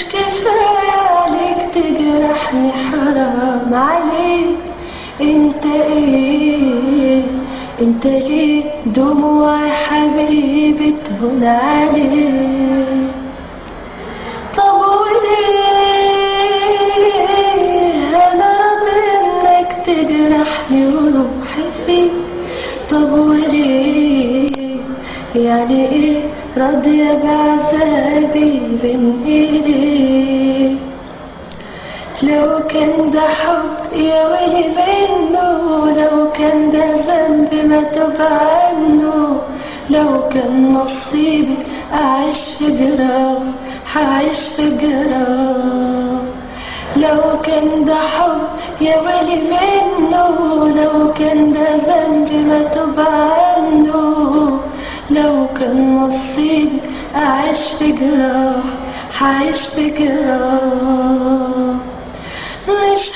كفاية عليك تجرحني حرام عليك انت ايه انت ليه دموع حبيبي تهون عليك طب وليه انا راضي انك تجرحني وروحي فيك طب وليه يعني ايه راضية بعذابي بين ايديك لو كان ده حب يا ويلي منه لو كان ده ذنب ما تب عنه لو كان نصيبي أعيش في جرام هعيش في جرام لو كان ده حب يا ويلي منه لو كان ده ذنب ما تب عنه لو كان نصيبي أعيش في جراح هعيش في جراح مش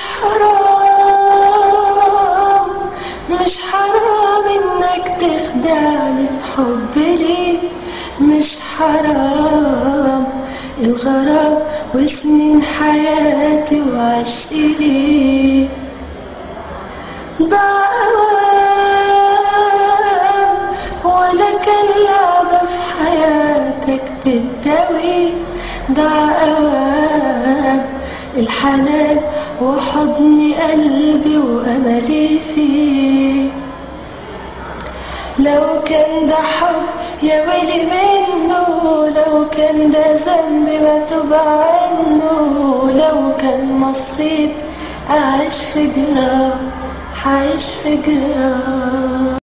حرام مش حرام انك تخدعني بحب ليك مش حرام الغرام وسنين حياتي وعشقي ليك ضاع أوام ولا كان لعبة في حياتك بالدوي ضاع أوام الحنان وحضن قلبي وأملي فيه لو كان ده حب يا ويلي منه لو كان ده ذنب ما تب عنه لو كان نصيب أعيش في جراح هعيش في جراح